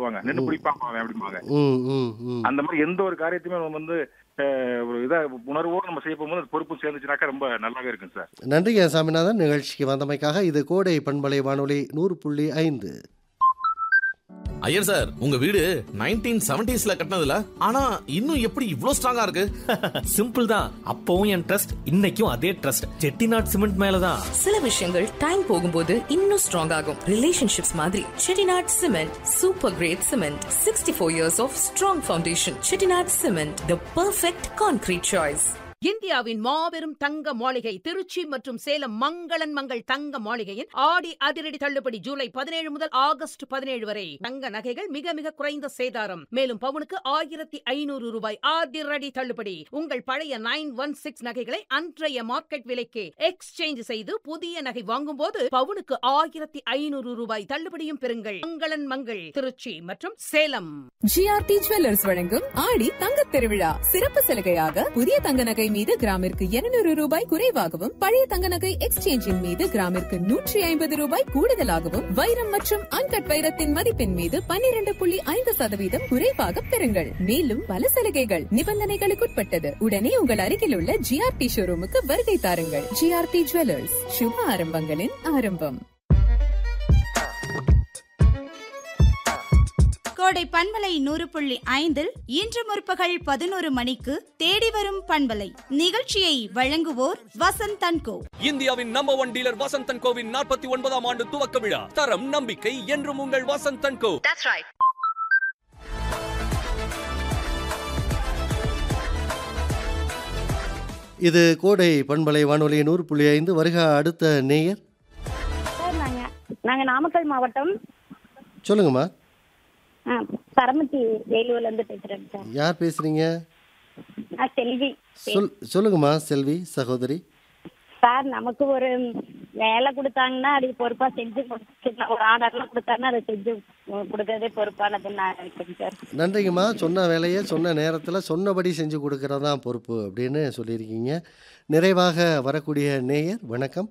சொல்லுவாங்க நின்று பிடிப்பான் அவன் அப்படிம்பாங்க ம் ம் ம் அந்த மாதிரி எந்த ஒரு காரியத்தையுமே நம்ம வந்து அஹ், ஒரு இதா உணர்வோடு நம்ம செய்ய போகும்போது அது பொறுப்பும் சேர்ந்துச்சுனாக்கா ரொம்ப நல்லாவே இருக்கும் சார் நன்றிங்க சாமிநாதன் நிகழ்ச்சிக்கு வந்தமைக்காக இது கோடை பண்பலை வானொலி நூறு புள்ளி ஐந்து ஐயர் சார் உங்க வீடு நைன்டீன் செவன்டிஸ்ல கட்டினதுல ஆனா இன்னும் எப்படி இவ்ளோ ஸ்ட்ராங்கா இருக்கு சிம்பிள் தான் அப்பவும் என் ட்ரஸ்ட் இன்னைக்கும் அதே ட்ரஸ்ட் செட்டிநாட் சிமெண்ட் மேலதான் சில விஷயங்கள் டைம் போகும்போது இன்னும் ஸ்ட்ராங் ஆகும் ரிலேஷன்ஷிப்ஸ் மாதிரி Chettinad cement super great cement sixty four years of strong foundation Chettinad cement the perfect concrete choice இந்தியாவின் மாபெரும் தங்க மாளிகை திருச்சி மற்றும் சேலம் மங்களன் மங்கள் தங்க மாளிகையின் ஆடி அதிரடி தள்ளுபடி ஜூலை பதினேழு முதல் ஆகஸ்ட் பதினேழு வரை தங்க நகைகள் மிக மிக குறைந்த சேதாரம் மேலும் பவுனுக்கு ஆயிரத்தி ஐநூறு ரூபாய் அதிரடி தள்ளுபடி உங்கள் பழைய நைன் ஒன் சிக்ஸ் நகைகளை அன்றைய மார்க்கெட் விலைக்கு எக்ஸ்சேஞ்ச் செய்து புதிய நகை வாங்கும்போது பவுனுக்கு ஆயிரத்தி ஐநூறு ரூபாய் தள்ளுபடியும் பெறுங்கள் மங்களன் மங்கள் திருச்சி மற்றும் சேலம் ஜிஆர்டி ஜுவல்லர்ஸ் வழங்கும் ஆடி தங்கத் திருவிழா சிறப்பு சலுகையாக புதிய தங்க நகை மீது கிராமிற்கு 200 ரூபாய் குறைவாகவும் பழைய தங்க நகை எக்ஸ்சேஞ்சின் மீது கிராமிற்கு நூற்றி ஐம்பது ரூபாய் கூடுதலாகவும் வைரம் மற்றும் அன்கட் வைரத்தின் மதிப்பின் மீது 12.5% புள்ளி ஐந்து சதவீதம் குறைவாக பெறுங்கள் மேலும் பல சலுகைகள் நிபந்தனைகளுக்குட்பட்டது உடனே உங்கள் அருகில் உள்ள ஜிஆர்டி ஷோரூமுக்கு வருகை தாருங்கள் ஜிஆர்டி ஜுவல்லர்ஸ் சுப ஆரம்பங்களின் ஆரம்பம் கோடை பண்பலை நூறு புள்ளி ஐந்தில் இன்று முற்பகல் பதினோரு மணிக்கு தேடி வரும் பண்பலை நிகழ்ச்சியை வழங்குவோர் வசந்த் தன்கோ இந்தியாவின் நம்பர் ஒன் டீலர் வசந்தன் கோவின் நாற்பத்தி ஒன்பதாம் ஆண்டு துவக்க விழா தரம் நம்பிக்கை என்றும் உங்கள் வசந்தன் கோ இது கோடை பண்பலை வானொலி நூறு புள்ளி ஐந்து வருக அடுத்த நேயர் சார் நாங்கள் நாங்கள் நாமக்கல் மாவட்டம் சொல்லுங்கம்மா ஆ, சரமத்தி வேலூர்லேருந்து பேசுகிறேங்க சார் யார் பேசுறீங்க ஆ செல்வி சொல் சொல்லுங்கம்மா செல்வி சகோதரி சார் நமக்கு ஒரு வேலை கொடுத்தாங்கன்னா அதுக்கு பொறுப்பாக செஞ்சு கொடுத்து ஒரு ஆர்டர்லாம் கொடுத்தாங்கன்னா அதை செஞ்சு கொடுக்கறதே பொறுப்பானதுன்னு நான் நினைக்கிறேன் சார் நன்றிங்கம்மா சொன்ன வேலையை சொன்ன நேரத்தில் சொன்னபடி செஞ்சு கொடுக்கறது தான் பொறுப்பு அப்படின்னு சொல்லியிருக்கீங்க நிறைவாக வரக்கூடிய நேயர் வணக்கம்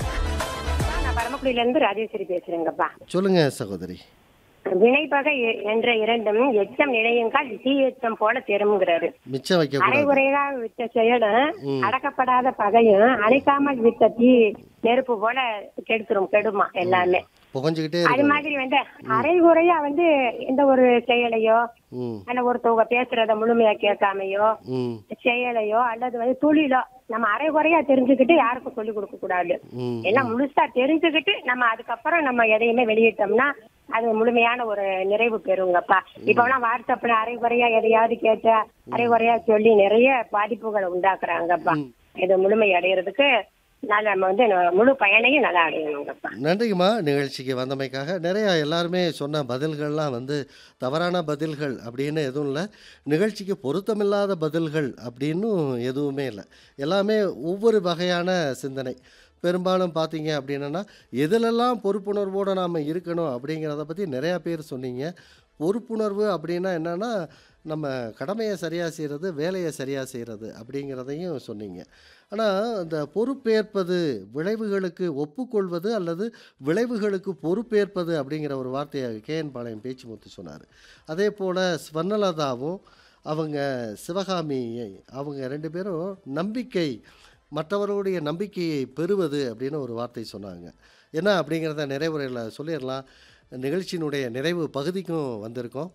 நான் பரமக்குடியிலேருந்து ராஜேஸ்வரி பேசுறேங்கப்பா சொல்லுங்க சகோதரி வினைப்பகை எ- என்ற இரண்டும் எச்சம் நிலையங்கால் தீ எச்சம் போல தெருங்கிறாரு மிச்சம் வைக்கக்கூடாது அரைகுறையாக விட்ட செயலும் ம். அடக்கப்படாத பகையும் அணைக்காமல் விட்ட தீ நெருப்பு போல கெடுத்துரும் கெடுமா எல்லாமே புகஞ்சுக்கிட்டே அது இருக்கு மாதிரி வந்து அரைகுறையா வந்து எந்த ஒரு செயலையோ ம் அல்ல ஒருத்தவங்க பேசுறத முழுமையா கேட்காமையோ ம் செயலையோ அல்லது வந்து தொழிலோ நம்ம அரைகுறையா தெரிஞ்சுக்கிட்டு யாருக்கும் சொல்லி கொடுக்க கூடாது ம் எல்லாம் முழுசா தெரிஞ்சுக்கிட்டு நம்ம அதுக்கப்புறம் நம்ம எதையுமே வெளியிட்டோம்னா அது முழுமையான ஒரு நிறைவு பெறுங்கப்பா இப்ப எல்லாம் வாட்ஸ்அப்ல அரைகுறையா எதையாவது கேட்ட அரைகுறையா சொல்லி நிறைய பாதிப்புகளை உண்டாக்குறாங்கப்பா இது முழுமை அடையிறதுக்கு நல்ல நம்ம வந்து முழு பயனையும் நல்லா அடையணுங்கப்பா நன்றிங்கம்மா நிகழ்ச்சிக்கு வந்தமைக்காக நிறையா எல்லாருமே சொன்ன பதில்கள்லாம் வந்து தவறான பதில்கள் அப்படின்னு எதுவும் இல்லை நிகழ்ச்சிக்கு பொருத்தமில்லாத பதில்கள் அப்படின்னும் எதுவுமே இல்லை எல்லாமே ஒவ்வொரு வகையான சிந்தனை பெரும்பாலும் பார்த்தீங்க அப்படின்னா எதிலெல்லாம் பொறுப்புணர்வோடு நாம் இருக்கணும் அப்படிங்கிறத பற்றி நிறையா பேர் சொன்னீங்க பொறுப்புணர்வு அப்படின்னா என்னென்னா நம்ம கடமையை சரியாக செய்கிறது வேலையை சரியாக செய்கிறது அப்படிங்கிறதையும் சொன்னீங்க ஆனால் அந்த பொறுப்பேற்பது விளைவுகளுக்கு ஒப்புக்கொள்வது அல்லது விளைவுகளுக்கு பொறுப்பேற்பது அப்படிங்கிற ஒரு வார்த்தையை கேஎன் பாளையம் பேச்சுமுத்து சொன்னார் அதே போல் ஸ்வர்ணலதாவும் அவங்க சிவகாமியை அவங்க ரெண்டு பேரும் நம்பிக்கை மற்றவர்களுடைய நம்பிக்கையை பெறுவது அப்படின்னு ஒரு வார்த்தை சொன்னாங்க என்ன அப்படிங்கிறத நிறைவுரையில் சொல்லிடலாம் நிகழ்ச்சியினுடைய நிறைவு பகுதிக்கும் வந்திருக்கோம்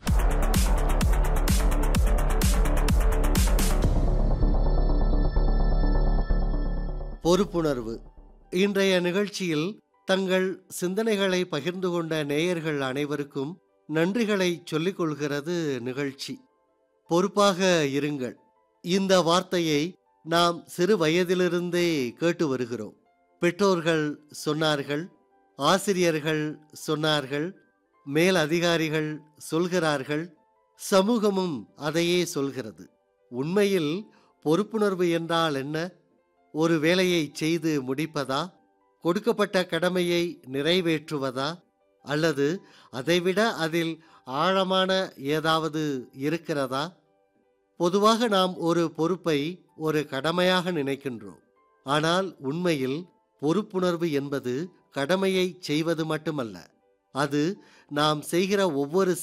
பொறுப்புணர்வு இன்றைய நிகழ்ச்சியில் தங்கள் சிந்தனைகளை பகிர்ந்து கொண்ட நேயர்கள் அனைவருக்கும் நன்றிகளை சொல்லிக் கொள்கிறது நிகழ்ச்சி பொறுப்பாக இருங்கள் இந்த வார்த்தையை நாம் சிறு வயதிலிருந்தே கேட்டு வருகிறோம் பெற்றோர்கள் சொன்னார்கள் ஆசிரியர்கள் சொன்னார்கள் மேல் அதிகாரிகள் சொல்கிறார்கள் சமூகமும் அதையே சொல்கிறது உண்மையில் பொறுப்புணர்வு என்றால் என்ன ஒரு வேலையை செய்து முடிப்பதா கொடுக்கப்பட்ட கடமையை நிறைவேற்றுவதா அல்லது அதைவிட அதில் ஆழமான ஏதாவது இருக்கிறதா பொதுவாக நாம் ஒரு பொறுப்பை ஒரு கடமையாக நினைக்கின்றோம் ஆனால் உண்மையில் பொறுப்புணர்வு என்பது கடமையை செய்வது மட்டுமல்ல அது நாம் செய்கிற ஒவ்வொரு